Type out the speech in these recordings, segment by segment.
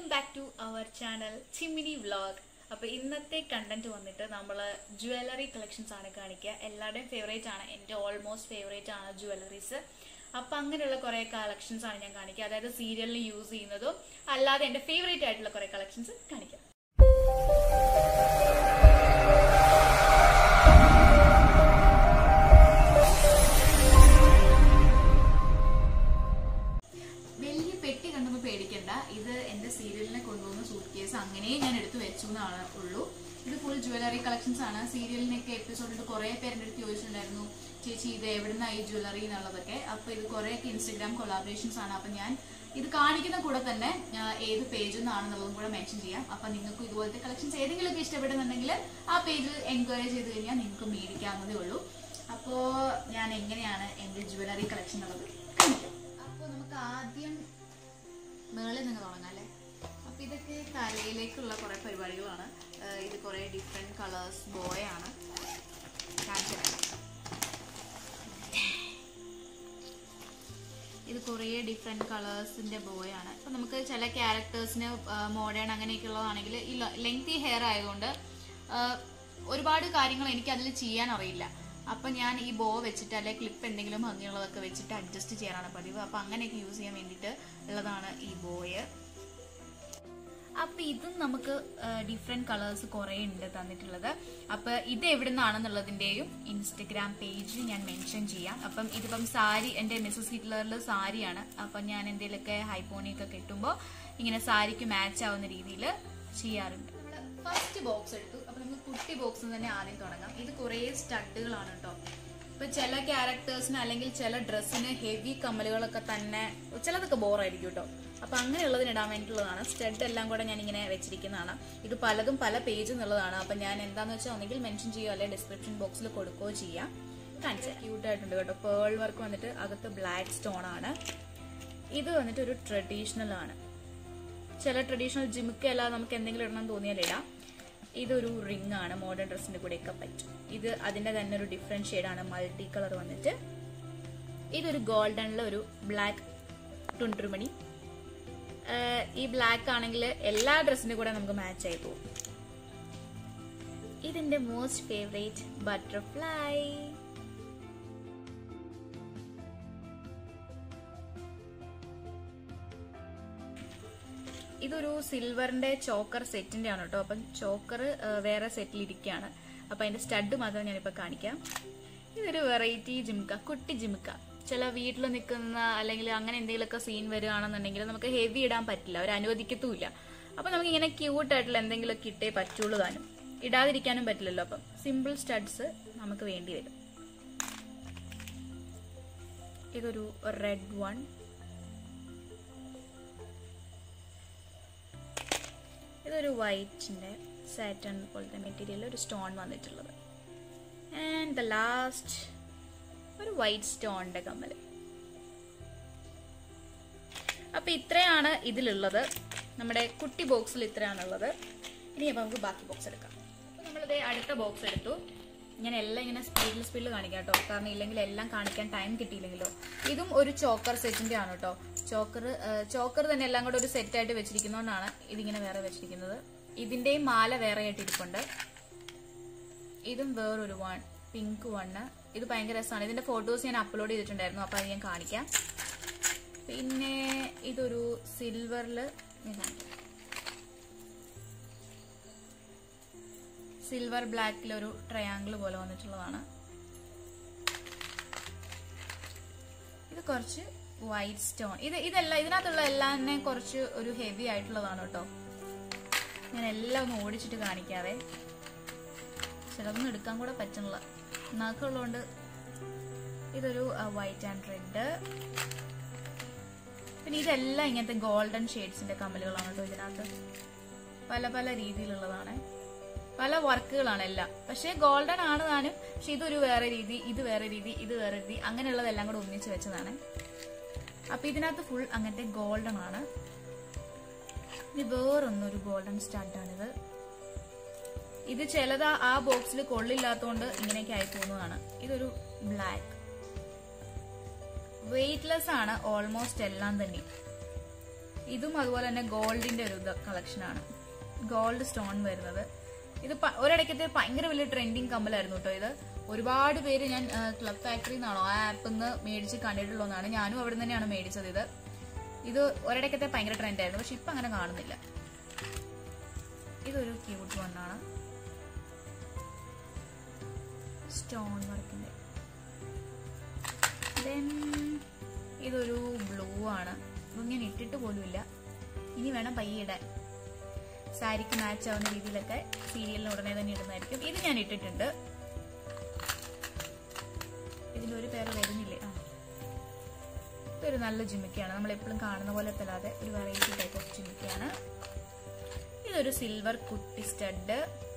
Back to our channel Chimmini vlog അപ്പൊ ഇന്നത്തെ content വന്നിട്ട് നമ്മൾ ജ്വല്ലറി കളക്ഷൻസ് ആണ് കാണിക്കുക എല്ലാവരുടെയും ഫേവറേറ്റ് ആണ് എൻ്റെ ഓൾമോസ്റ്റ് ഫേവറേറ്റ് ആണ് ജ്വല്ലറീസ് അപ്പൊ അങ്ങനെയുള്ള കുറെ കളക്ഷൻസ് ആണ് ഞാൻ കാണിക്കുക അതായത് സീരിയലിൽ യൂസ് ചെയ്യുന്നതും അല്ലാതെ എൻ്റെ ഫേവറേറ്റ് ആയിട്ടുള്ള കുറെ കളക്ഷൻസ് കാണിക്കാം വലിയ പെട്ടി കണ്ടൊന്നും പേടിക്കണ്ട ഇത് എന്റെ സീരിയലിനെ കൊണ്ടുപോകുന്ന സൂട്ട് കേസ് അങ്ങനെ ഞാൻ എടുത്തു വെച്ചു എന്നാണ് ഉള്ളൂ ഇത് ഫുൾ ജ്വല്ലറി കളക്ഷൻസ് ആണ് സീരിയലിനൊക്കെ എപ്പിസോഡിൽ കുറെ പേരുടെ അടുത്ത് ചോദിച്ചിട്ടുണ്ടായിരുന്നു ചേച്ചി ഇത് എവിടുന്ന ഈ ജ്വല്ലറി എന്നുള്ളതൊക്കെ അപ്പൊ ഇത് കുറെയൊക്കെ ഇൻസ്റ്റഗ്രാം കൊളാബറേഷൻസ് ആണ് അപ്പൊ ഞാൻ ഇത് കാണിക്കുന്ന കൂടെ തന്നെ ആ, ഏത് പേജിൽ നിന്നാണെന്നുള്ളതും കൂടെ മെൻഷൻ ചെയ്യാം അപ്പൊ നിങ്ങൾക്ക് ഇതുപോലത്തെ കളക്ഷൻസ് ഏതെങ്കിലുമൊക്കെ ഇഷ്ടപ്പെടുന്നുണ്ടെങ്കിൽ ആ പേജ് എൻക്വയറി ചെയ്ത് കഴിഞ്ഞാൽ നിങ്ങൾക്ക് മേടിക്കാവുന്നതേ ഉള്ളൂ അപ്പോ ഞാൻ എങ്ങനെയാണ് എന്റെ ജ്വല്ലറി കളക്ഷൻ ഉള്ളത് കാണിക്കാം അപ്പോൾ നമുക്ക് ആദ്യം മേളിൽ നിന്ന് തുടങ്ങാം അല്ലേ അപ്പോൾ ഇതൊക്കെ തലയിലേക്കുള്ള കുറേ പരിപാടികളാണ് ഏഹ് ഇത് കുറേ ഡിഫറെൻറ്റ് കളേഴ്സ് ബോയാണ് കാണിച്ചു തരാം. ഇത് കുറേ ഡിഫറെൻറ്റ് കളേഴ്സിൻ്റെ ബോയാണ് ഇപ്പം നമുക്ക് ചില ക്യാരക്ടേഴ്സിന് മോഡേൺ അങ്ങനെയൊക്കെയുള്ളതാണെങ്കിൽ ഈ ലെങ്തി ഹെയർ ആയതുകൊണ്ട് ആഹ് ഒരുപാട് കാര്യങ്ങൾ എനിക്ക് അതിൽ ചെയ്യാൻ അറിയില്ല അപ്പം ഞാൻ ഈ ബോ വെച്ചിട്ട് അല്ലെങ്കിൽ ക്ലിപ്പ് എന്തെങ്കിലും ഭംഗിയുള്ളതൊക്കെ വെച്ചിട്ട് അഡ്ജസ്റ്റ് ചെയ്യാനാണ് പതിവ് അപ്പം അങ്ങനെയൊക്കെ യൂസ് ചെയ്യാൻ വേണ്ടിയിട്ട് ഉള്ളതാണ് ഈ ബോയ് അപ്പൊ ഇതും നമുക്ക് ഡിഫറെന്റ് കളേഴ്സ് കുറെ ഉണ്ട് തന്നിട്ടുള്ളത് അപ്പൊ ഇത് എവിടുന്നാണെന്നുള്ളതിന്റെയും ഇൻസ്റ്റഗ്രാം പേജ് ഞാൻ മെൻഷൻ ചെയ്യാം അപ്പം ഇതിപ്പം സാരി എന്റെ മിസ്സസ് ഹിറ്റ്ലറിൽ സാരിയാണ് അപ്പം ഞാൻ എന്തെങ്കിലുമൊക്കെ ഹൈപ്പോണിയൊക്കെ കിട്ടുമ്പോൾ ഇങ്ങനെ സാരിക്ക് മാച്ച് ആവുന്ന രീതിയിൽ ചെയ്യാറുണ്ട് ഫസ്റ്റ് ബോക്സ് എടുത്തു അപ്പൊ നമുക്ക് കുട്ടി ബോക്സ് തന്നെ ആദ്യം തുടങ്ങാം ഇത് കുറേ സ്റ്റഡുകളാണ് കേട്ടോ ഇപ്പൊ ചില ക്യാരക്ടേഴ്സിന് അല്ലെങ്കിൽ ചില ഡ്രസ്സിന് ഹെവി കമ്മലുകളൊക്കെ തന്നെ ചിലതൊക്കെ ബോറായിരിക്കും കേട്ടോ അപ്പൊ അങ്ങനെയുള്ളതിന് ഇടാൻ വേണ്ടിയിട്ടുള്ളതാണ് സ്റ്റഡ് എല്ലാം കൂടെ ഞാൻ ഇങ്ങനെ വെച്ചിരിക്കുന്നതാണ് ഇത് പലതും പല പേജ് എന്നുള്ളതാണ് അപ്പൊ ഞാൻ എന്താന്ന് വെച്ചാൽ ഒന്നെങ്കിൽ മെൻഷൻ ചെയ്യുകയോ അല്ലെങ്കിൽ ഡിസ്ക്രിപ്ഷൻ ബോക്സിൽ കൊടുക്കുകയോ ചെയ്യാം കാണിച്ചാൽ ക്യൂട്ട് ആയിട്ടുണ്ട് കേട്ടോ പേൾ വർക്ക് വന്നിട്ട് അകത്ത് ബ്ലാക്ക് സ്റ്റോൺ ആണ് ഇത് വന്നിട്ട് ഒരു ട്രഡീഷണൽ ആണ് ചില ട്രഡീഷണൽ ജിമിക്കല്ല നമുക്ക് എന്തെങ്കിലും ഇടണം തോന്നിയാൽ ഇടാം ഇതൊരു റിംഗ് ആണ് മോഡേൺ ഡ്രസ്സിന്റെ കൂടെയൊക്കെ പറ്റും ഇത് അതിന്റെ തന്നെ ഒരു ഡിഫറെന്റ് ഷെയ്ഡാണ് മൾട്ടി കളർ വന്നിട്ട് ഇതൊരു ഗോൾഡനിലെ ഒരു ബ്ലാക്ക് ടുണ്ടുമണി ഈ ബ്ലാക്ക് ആണെങ്കിൽ എല്ലാ ഡ്രസ്സിന്റെ കൂടെ നമുക്ക് മാച്ച് ആയി പോകും ഇതിന്റെ മോസ്റ്റ് ഫേവറേറ്റ് ബട്ടർഫ്ലൈ ഇതൊരു സിൽവറിന്റെ ചോക്കർ സെറ്റിന്റെ ആണ് കേട്ടോ അപ്പം ചോക്കർ വേറെ സെറ്റിൽ ഇരിക്കുകയാണ് അപ്പൊ അതിന്റെ സ്റ്റഡ് മാത്രം ഞാനിപ്പോ കാണിക്കാം ഇതൊരു വെറൈറ്റി ജിംക്ക കുട്ടി ജിംക്ക ചില വീട്ടിൽ നിൽക്കുന്ന അല്ലെങ്കിൽ അങ്ങനെ എന്തെങ്കിലുമൊക്കെ സീൻ വരികയാണെന്നുണ്ടെങ്കിൽ നമുക്ക് ഹെവി ഇടാൻ പറ്റില്ല അവർ അനുവദിക്കത്തുമില്ല അപ്പൊ നമുക്ക് ഇങ്ങനെ ക്യൂട്ട് ആയിട്ടുള്ള എന്തെങ്കിലുമൊക്കെ ഇട്ടേ പറ്റുള്ളൂ താനും ഇടാതിരിക്കാനും പറ്റില്ലല്ലോ അപ്പം സിമ്പിൾ സ്റ്റഡ്സ് നമുക്ക് വേണ്ടി വരും ഇതൊരു റെഡ് വൺ ഇതൊരു വൈറ്റിന്റെ സാറ്റൺ പോലത്തെ മെറ്റീരിയൽ ഒരു സ്റ്റോൺ വന്നിട്ടുള്ളത് ആൻഡ് ദ ലാസ്റ്റ് ഒരു വൈറ്റ് സ്റ്റോണിന്റെ കമ്മൽ അപ്പൊ ഇത്രയാണ് ഇതിലുള്ളത് നമ്മുടെ കുട്ടി ബോക്സിൽ ഇത്രയാണുള്ളത് ഇനി അപ്പൊ നമുക്ക് ബാക്കി ബോക്സ് എടുക്കാം അപ്പൊ നമ്മളിത് അടുത്ത ബോക്സ് എടുത്തു ഞാൻ എല്ലാം ഇങ്ങനെ സ്പീഡിൽ സ്പീഡിൽ കാണിക്കാം കേട്ടോ കാരണം ഇല്ലെങ്കിൽ എല്ലാം കാണിക്കാൻ ടൈം കിട്ടിയില്ലെങ്കിലോ ഇതും ഒരു ചോക്കർ സെറ്റിന്റെ ആണ് കേട്ടോ ചോക്കർ ചോക്കർ തന്നെ എല്ലാം കൂടെ ഒരു സെറ്റ് ആയിട്ട് വെച്ചിരിക്കുന്നതുകൊണ്ടാണ് ഇതിങ്ങനെ വേറെ വെച്ചിരിക്കുന്നത് ഇതിന്റെയും മാല വേറെ ആയിട്ട് ഇരിപ്പുണ്ട് ഇതും വേറൊരു വൺ പിങ്ക് വണ്ണ് ഇത് ഭയങ്കര രസമാണ് ഇതിന്റെ ഫോട്ടോസ് ഞാൻ അപ്ലോഡ് ചെയ്തിട്ടുണ്ടായിരുന്നു അപ്പൊ അത് ഞാൻ കാണിക്കാം പിന്നെ ഇതൊരു സിൽവറിൽ സിൽവർ ബ്ലാക്കിൽ ഒരു ട്രയാങ്കിൾ പോലെ വന്നിട്ടുള്ളതാണ് ഇത് കുറച്ച് വൈറ്റ് സ്റ്റോൺ ഇത് ഇതെല്ലാം ഇതിനകത്തുള്ള എല്ലാം തന്നെ കുറച്ച് ഒരു ഹെവി ആയിട്ടുള്ളതാണ് കേട്ടോ ഞാൻ എല്ലാം ഒന്ന് ഓടിച്ചിട്ട് കാണിക്കാവേ ചിലതൊന്നും എടുക്കാൻ കൂടെ പറ്റണില്ല നഖമുള്ളതുകൊണ്ട് ഇതൊരു വൈറ്റ് ആൻഡ് റെഡ് പിന്നെ ഇതെല്ലാം ഇങ്ങനത്തെ ഗോൾഡൻ ഷെയ്ഡ്സിന്റെ കമ്മലുകളാണ് കേട്ടോ ഇതിനകത്ത് പല പല രീതിയിലുള്ളതാണ് പല വർക്കുകളാണ് എല്ലാം പക്ഷേ ഗോൾഡൻ ആണ് താനും പക്ഷെ ഇതൊരു വേറെ രീതി ഇത് വേറെ രീതി ഇത് വേറെ രീതി അങ്ങനെയുള്ളതെല്ലാം കൂടെ ഒന്നിച്ച് വെച്ചതാണ് അപ്പൊ ഇതിനകത്ത് ഫുൾ അങ്ങനത്തെ ഗോൾഡൻ ആണ് ഇനി വേറൊന്നൊരു ഗോൾഡൻ സ്റ്റാർട്ടാണിത് ഇത് ചിലത് ആ ബോക്സിൽ കൊള്ളില്ലാത്തതുകൊണ്ട് ഇങ്ങനെയൊക്കെ ആയി പോകുന്നതാണ് ഇതൊരു ബ്ലാക്ക് വെയിറ്റ്ലെസ് ആണ് ഓൾമോസ്റ്റ് എല്ലാം തന്നെ ഇതും അതുപോലെ തന്നെ ഗോൾഡിന്റെ ഒരു കളക്ഷനാണ് ഗോൾഡ് സ്റ്റോൺ വരുന്നത് ഇത് പ- ഒരിടയ്ക്കത്തെ ഭയങ്കര വലിയ ട്രെൻഡിങ് കമ്മലായിരുന്നു കേട്ടോ ഇത് ഒരുപാട് പേര് ഞാൻ ക്ലബ് ഫാക്ടറി നിന്നാണോ ആ ആപ്പിൽ നിന്ന് മേടിച്ച് കണ്ടിട്ടുള്ളതാണ് ഞാനും അവിടെ നിന്ന് തന്നെയാണ് മേടിച്ചത് ഇത് ഇത് ഒരിടയ്ക്കത്തെ ഭയങ്കര ട്രെൻഡ് ആയിരുന്നു പക്ഷെ ഇപ്പൊ അങ്ങനെ കാണുന്നില്ല ഇതൊരു ക്യൂട്ട് വണ്ണാണ് സ്റ്റോൺ വർക്കിന്റെ ദെൻ ഇതൊരു ബ്ലൂ ആണ് ഇതൊന്നും ഞാൻ ഇട്ടിട്ട് പോലുമില്ല ഇനി വേണം പയ്യെ ഇടാൻ സാരിക്ക് മാച്ച് ആവുന്ന രീതിയിലൊക്കെ സീരിയലിന് ഉടനെ തന്നെ ഇടുന്നതായിരിക്കും ഇത് ഞാൻ ഇട്ടിട്ടുണ്ട് ഇതിന്റെ ഒരു പേര് വരുന്നില്ലേ ആ ഇതൊരു നല്ല ജിമിക്കയാണ് നമ്മൾ എപ്പോഴും കാണുന്ന പോലെ അല്ലാതെ ഒരു വെറൈറ്റി ടൈപ്പ് ഓഫ് ജിമിക്കയാണ് ഇതൊരു സിൽവർ കുട്ടി സ്റ്റഡ്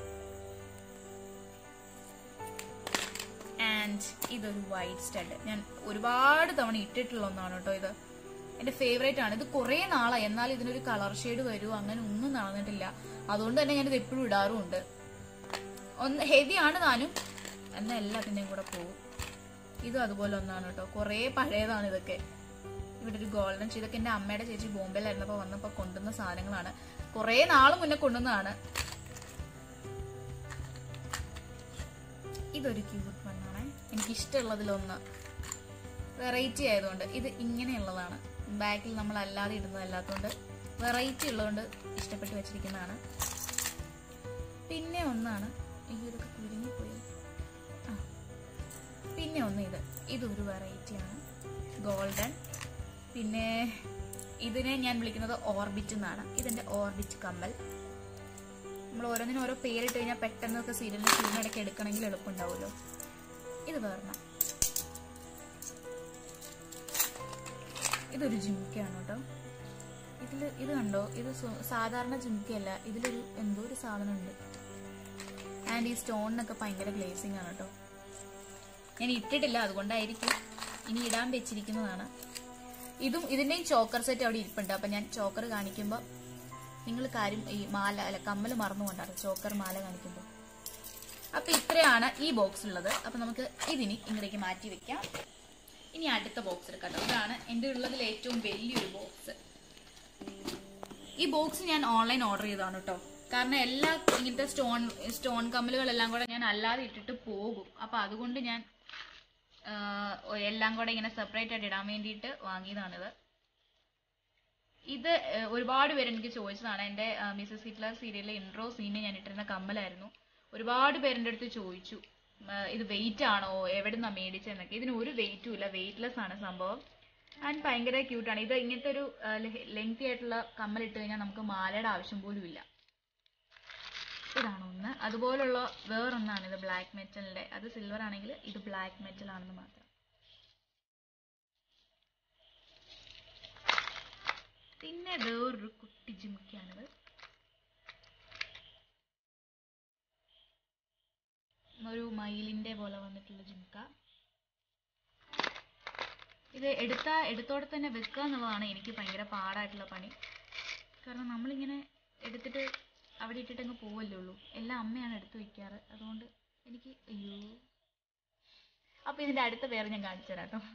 ആൻഡ് ഇതൊരു വൈറ്റ് സ്റ്റഡ് ഞാൻ ഒരുപാട് തവണ ഇട്ടിട്ടുള്ള ഒന്നാണ് കേട്ടോ ഇത് എന്റെ ഫേവറേറ്റ് ആണ് ഇത് കുറെ നാളായി എന്നാൽ ഇതിനൊരു കളർ ഷെയ്ഡ് വരുമോ അങ്ങനെ ഒന്നും നടന്നിട്ടില്ല അതുകൊണ്ട് തന്നെ ഞാനിത് എപ്പോഴും ഇടാറുമുണ്ട് ഒന്ന് ഹെവി ആണ് താനും എന്നാൽ എല്ലാത്തിൻ്റെയും കൂടെ പോകും ഇതും അതുപോലെ ഒന്നാണ് കേട്ടോ കുറേ പഴയതാണ് ഇതൊക്കെ ഇവിടെ ഒരു ഗോൾഡൻ ഇതൊക്കെ എന്റെ അമ്മയുടെ ചേച്ചി ബോംബെയിലായിരുന്നപ്പോൾ വന്നപ്പോൾ കൊണ്ടുവന്ന സാധനങ്ങളാണ് കുറേ നാൾ മുന്നേ കൊണ്ടുവന്നതാണ് ഇതൊരു ക്യൂട്ട് വണ്ണാണേ എനിക്ക് ഇഷ്ടമുള്ളതിലൊന്ന് വെറൈറ്റി ആയതുകൊണ്ട് ഇത് ഇങ്ങനെയുള്ളതാണ് ബാക്കിൽ നമ്മൾ അല്ലാതെ ഇടുന്നതല്ലാത്തതുകൊണ്ട് വെറൈറ്റി ഉള്ളതുകൊണ്ട് ഇഷ്ടപ്പെട്ട് വെച്ചിരിക്കുന്നതാണ് പിന്നെ ഒന്നാണ് അയ്യോ ഇതൊക്കെ കുരുങ്ങിപ്പോയി ആ പിന്നെ ഒന്ന് ഇത് ഇതൊരു വെറൈറ്റിയാണ് ഗോൾഡൻ പിന്നെ ഇതിനെ ഞാൻ വിളിക്കുന്നത് ഓർബിറ്റ് എന്നാണ് ഇതെന്റെ ഓർബിറ്റ് കമ്മൽ നമ്മൾ ഓരോന്നിനും ഓരോ പേരിട്ട് കഴിഞ്ഞാൽ പെട്ടെന്നൊക്കെ സീരിയലിന് സീനിടയ്ക്ക് എടുക്കണമെങ്കിൽ എളുപ്പമുണ്ടാവുമല്ലോ ഇത് വേറെ ഇതൊരു ജിംക്കയാണ് കേട്ടോ ഇതിൽ ഇത് കണ്ടോ ഇത് സു- സാധാരണ ജിംക്കയല്ല ഇതിലൊരു എന്തോ ഒരു സാധനം ഉണ്ട് ആൻഡ് ഈ സ്റ്റോണിനൊക്കെ ഭയങ്കര ഗ്ലേസിംഗ് ആണ് കേട്ടോ ഞാൻ ഇട്ടിട്ടില്ല അതുകൊണ്ടായിരിക്കും ഇനി ഇടാൻ വെച്ചിരിക്കുന്നതാണ് ഇതും ഇതിന്റെയും ചോക്കർ സെറ്റ് അവിടെ ഇരിപ്പുണ്ട് അപ്പൊ ഞാൻ ചോക്കർ കാണിക്കുമ്പോൾ നിങ്ങൾ കാര്യം ഈ മാല അല്ല കമ്മൽ മറന്നു കൊണ്ടാണ് ചോക്കർ മാല കാണിക്കുമ്പോൾ അപ്പൊ ഇത്രയാണ് ഈ ബോക്സ് ഉള്ളത് അപ്പൊ നമുക്ക് ഇതിനി ഇങ്ങടേക്ക് മാറ്റി വെക്കാം ഇനി അടുത്ത ബോക്സ് എടുക്കാം കേട്ടോ ഇതാണ് എന്റെ ഉള്ളതിൽ ഏറ്റവും വലിയൊരു ബോക്സ് ഈ ബോക്സ് ഞാൻ ഓൺലൈൻ ഓർഡർ ചെയ്തതാണ് കേട്ടോ കാരണം എല്ലാ ഇങ്ങനത്തെ സ്റ്റോൺ സ്റ്റോൺ കമ്മലുകളെല്ലാം കൂടെ ഞാൻ അല്ലാതെ ഇട്ടിട്ട് പോകും അപ്പൊ അതുകൊണ്ട് ഞാൻ ആ, എല്ലാം കൂടെ ഇങ്ങനെ സെപ്പറേറ്റ് ആയിട്ട് ഇടാൻ വേണ്ടിയിട്ട് വാങ്ങിയതാണിത് ഇത് ഏ, ഒരുപാട് പേര് എനിക്ക് ചോദിച്ചതാണ് എൻ്റെ മിസസ് ഹിറ്റ്ലർ സീരിയലിലെ ഇൻട്രോ സീനിൽ ഞാൻ ഇട്ടിരുന്ന കമ്മലായിരുന്നു ഒരുപാട് പേരെൻ്റെ അടുത്ത് ചോദിച്ചു ആ, ഇത് വെയിറ്റ് ആണോ എവിടുന്നാ മേടിച്ചതെന്നൊക്കെ ഇതിന് ഒരു വെയിറ്റും ഇല്ല വെയിറ്റ്ലെസ് ആണ് സംഭവം ആൻഡ് ഭയങ്കര ക്യൂട്ടാണ് ഇത് ഇങ്ങനത്തെ ഒരു ലെങ്തി ആയിട്ടുള്ള കമ്മൽ ഇട്ട് കഴിഞ്ഞാൽ നമുക്ക് മാലയുടെ ആവശ്യം പോലും ഇല്ല ഇതാണ് ഒന്ന് അതുപോലുള്ള വേറൊന്നാണ് ഇത് ബ്ലാക്ക് മെറ്റലിന്റെ അത് സിൽവർ ആണെങ്കിൽ ഇത് ബ്ലാക്ക് മെറ്റൽ ആണെന്ന് മാത്രം പിന്നെ വേറൊരു കുട്ടി ജിമിക്കാണിത് ഒരു മയിലിന്റെ പോലെ വന്നിട്ടുള്ള ജിംക്ക ഇത് എടുത്ത എടുത്തോടെ തന്നെ വെക്കുക എന്നുള്ളതാണ് എനിക്ക് ഭയങ്കര പാടായിട്ടുള്ള പണി കാരണം നമ്മളിങ്ങനെ എടുത്തിട്ട് അവിടെ ഇട്ടിട്ട് അങ്ങ് പോവല്ലേ ഉള്ളൂ എല്ലാം അമ്മയാണ് എടുത്തു വെക്കാറ് അതുകൊണ്ട് എനിക്ക് അയ്യോ അപ്പൊ ഇതിന്റെ അടുത്ത പേര് ഞാൻ കാണിച്ചു തരാം കേട്ടോ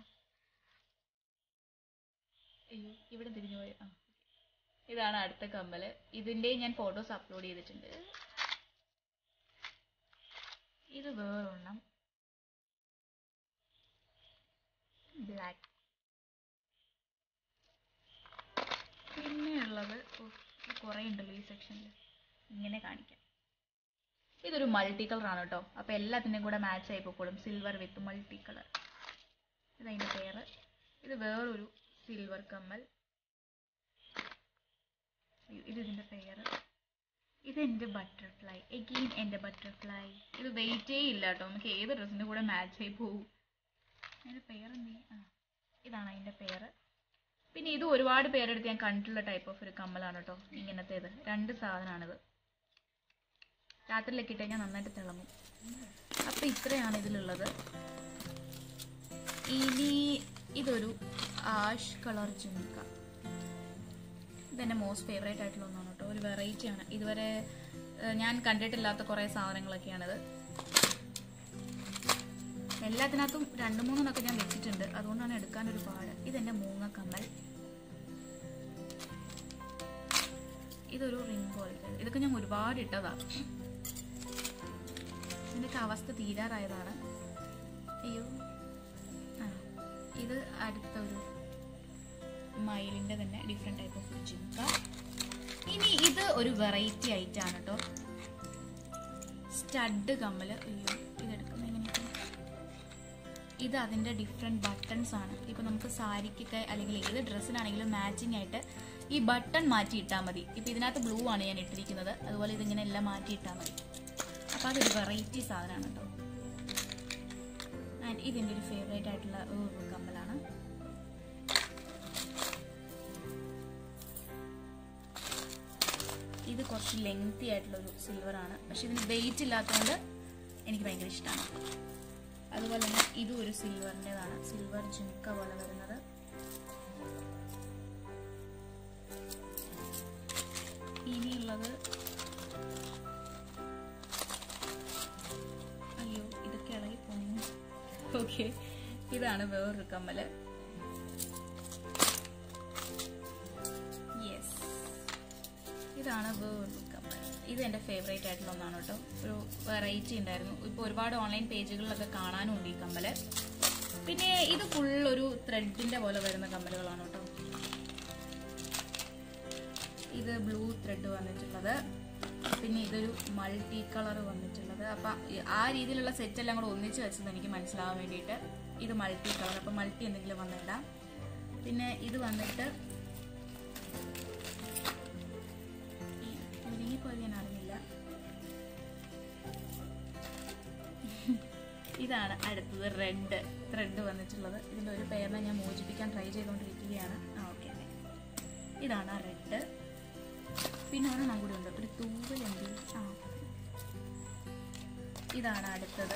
അയ്യോ ഇവിടെ തിരിഞ്ഞു പോയി ആ ഇതാണ് അടുത്ത കമ്മല് ഇതിന്റെ ഞാൻ ഫോട്ടോസ് അപ്ലോഡ് ചെയ്തിട്ടുണ്ട് ഇത് വേറൊരെണ്ണം ബ്ലാക്ക് പിന്നെയുള്ളത് കുറേ ഉണ്ടല്ലോ ഈ സെക്ഷനിൽ ഇങ്ങനെ കാണിക്കാം ഇതൊരു മൾട്ടി കളർ ആണ് കേട്ടോ അപ്പൊ എല്ലാത്തിൻ്റെയും കൂടെ മാച്ച് ആയി പോയിക്കോളും സിൽവർ വിത്ത് മൾട്ടി കളർ ഇതതിൻ്റെ പേര് ഇത് വേറൊരു സിൽവർ കമ്മൽ അയ്യോ, ഇത് ഇതിന്റെ പേര് ഇത് എന്റെ ബട്ടർഫ്ലൈ എഗെയിൻ എന്റെ ബട്ടർഫ്ലൈ ഇത് വെയിറ്റേ ഇല്ല കേട്ടോ നമുക്ക് ഏത് ഡ്രസ്സിന്റെ കൂടെ മാച്ച് ആയി പോകും അതിന്റെ പേരെന്തേ ആ ഇതാണ് അതിന്റെ പേര് പിന്നെ ഇത് ഒരുപാട് പേരെടുത്ത് ഞാൻ കണ്ടിട്ടുള്ള ടൈപ്പ് ഓഫ് ഒരു കമ്മലാണ് കേട്ടോ ഇങ്ങനത്തേത് രണ്ട് സാധനമാണിത് രാത്രിയിലൊക്കെ ഇട്ട് കഴിഞ്ഞാൽ നന്നായിട്ട് തിളങ്ങും അപ്പൊ ഇത്രയാണ് ഇതിലുള്ളത് ഇനി ഇതൊരു ആഷ് കളർ ജുമിക്ക ഇതെന്റെ മോസ്റ്റ് ഫേവറേറ്റ് ആയിട്ടുള്ള ഒന്നാണ് കേട്ടോ ഒരു വെറൈറ്റി ആണ് ഇതുവരെ ഏഹ്, ഞാൻ കണ്ടിട്ടില്ലാത്ത കുറെ സാധനങ്ങളൊക്കെയാണിത് എല്ലാത്തിനകത്തും രണ്ട് മൂന്നെണ്ണൊക്കെ ഞാൻ വെച്ചിട്ടുണ്ട് അതുകൊണ്ടാണ് എടുക്കാൻ ഒരു പാട് ഇതെന്റെ മൂങ്ങ കമ്മൽ ഇതൊരു റിംഗ് പോലത്തെ ഇതൊക്കെ ഞാൻ ഒരുപാട് ഇട്ടതാ ഇതിൻ്റെയൊക്കെ അവസ്ഥ തീരാറായതാണ് അയ്യോ ആ ഇത് അടുത്ത ഒരു മയിലിൻ്റെ തന്നെ ഡിഫറെൻ്റ് ടൈപ്പ് ഓഫ് ജിങ്ക ഇനി ഇത് ഒരു വെറൈറ്റി ആയിട്ടാണ് കേട്ടോ സ്റ്റഡ് കമ്മൽ അയ്യോ ഇതെടുക്കുന്ന എങ്ങനെയൊക്കെ ഇത് അതിൻ്റെ ഡിഫറെൻറ്റ് ബട്ടൺസ് ആണ് ഇപ്പം നമുക്ക് സാരിക്കൊക്കെ അല്ലെങ്കിൽ ഏത് ഡ്രസ്സിനാണെങ്കിലും മാച്ചിങ് ആയിട്ട് ഈ ബട്ടൺ മാറ്റി ഇട്ടാൽ മതി ഇപ്പം ഇതിനകത്ത് ബ്ലൂ ആണ് ഞാൻ ഇട്ടിരിക്കുന്നത് അതുപോലെ ഇതിങ്ങനെ എല്ലാം മാറ്റി ഇട്ടാൽ മതി അപ്പോൾ അതൊരു വെറൈറ്റി സാധനമാണ് കേട്ടോ ആൻഡ് ഇതിൻ്റെ ഒരു ഫേവറേറ്റ് ആയിട്ടുള്ള ഒരു കമ്മലാണ് ഇത് കുറച്ച് ലെങ്തി ആയിട്ടുള്ള ഒരു സിൽവർ ആണ് പക്ഷെ ഇതിന് വെയിറ്റ് ഇല്ലാത്തതുകൊണ്ട് എനിക്ക് ഭയങ്കര ഇഷ്ടമാണ് അതുപോലെ തന്നെ ഇതും ഒരു സിൽവറിൻ്റെതാണ് സിൽവർ ജുംക്ക പോലെ വരുന്നത് ഇനിയുള്ളത് അയ്യോ ഇതൊക്കെ ഇളകി പോകുന്നു ഓക്കെ ഇതാണ് വേറൊരു കമ്മല് യെസ് ഇതാണ് വേറൊരു കമ്മൽ ഇത് എൻ്റെ ഫേവറേറ്റ് ആയിട്ടുള്ള ഒന്നാണ് കേട്ടോ ഒരു വെറൈറ്റി ഉണ്ടായിരുന്നു ഇപ്പോൾ ഒരുപാട് ഓൺലൈൻ പേജുകളിലൊക്കെ കാണാനും ഉണ്ട് ഈ കമ്മല് പിന്നെ ഇത് ഫുൾ ഒരു ത്രെഡിന്റെ പോലെ വരുന്ന കമ്മലുകളാണ് കേട്ടോ ഇത് ബ്ലൂ ത്രെഡ് വന്നിട്ടുള്ളത് പിന്നെ ഇതൊരു മൾട്ടി കളർ വന്നിട്ടുള്ളത് അപ്പം ആ രീതിയിലുള്ള സെറ്റ് എല്ലാം കൂടെ ഒന്നിച്ച് വെച്ചത് എനിക്ക് മനസ്സിലാവാൻ വേണ്ടിയിട്ട് ഇത് മൾട്ടി കളർ അപ്പം മൾട്ടി എന്തെങ്കിലും വന്നിടാം പിന്നെ ഇത് വന്നിട്ട് ഒരുങ്ങിപ്പോയത് ഞാൻ അറിഞ്ഞില്ല ഇതാണ് അടുത്തത് റെഡ് ത്രെഡ് വന്നിട്ടുള്ളത് ഇതിൻ്റെ ഒരു പേരിനെ ഞാൻ മോചിപ്പിക്കാൻ ട്രൈ ചെയ്തുകൊണ്ടിരിക്കുകയാണ് ആ ഓക്കെ ഇതാണ് ആ റെഡ് പിന്നെ ഒരെണ്ണം കൂടി ഉണ്ട് ഒരു തൂവലുണ്ട് ആ ഇതാണ് അടുത്തത്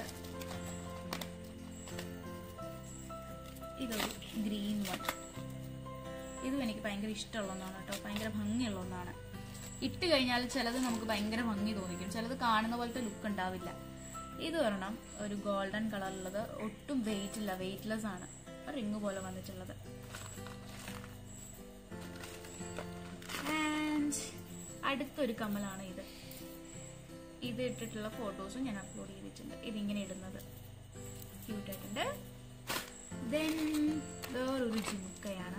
ഇതൊരു ഗ്രീൻ വൺ ഇതും എനിക്ക് ഭയങ്കര ഇഷ്ടമുള്ള ഒന്നാണ് കേട്ടോ ഭയങ്കര ഭംഗിയുള്ള ഒന്നാണ് ഇട്ട് കഴിഞ്ഞാൽ ചിലത് നമുക്ക് ഭയങ്കര ഭംഗി തോന്നിക്കും ചിലത് കാണുന്ന പോലത്തെ ലുക്ക് ഉണ്ടാവില്ല ഇത് ഒരെണ്ണം ഒരു ഗോൾഡൻ കളറിലുള്ളത് ഒട്ടും വെയിറ്റ് ഇല്ല വെയിറ്റ്ലെസ് ആണ് റിങ് പോലെ വന്നിട്ടുള്ളത് ആൻഡ് അടുത്തൊരു കമ്മലാണ് ഇത് ഇത് ഇട്ടിട്ടുള്ള ഫോട്ടോസും ഞാൻ അപ്ലോഡ് ചെയ്തിട്ടുണ്ട് ഇതിങ്ങനെ ഇടുന്നത് ക്യൂട്ടായിട്ടുണ്ട് ദെൻ വേറൊരു ജിമുക്കയാണ്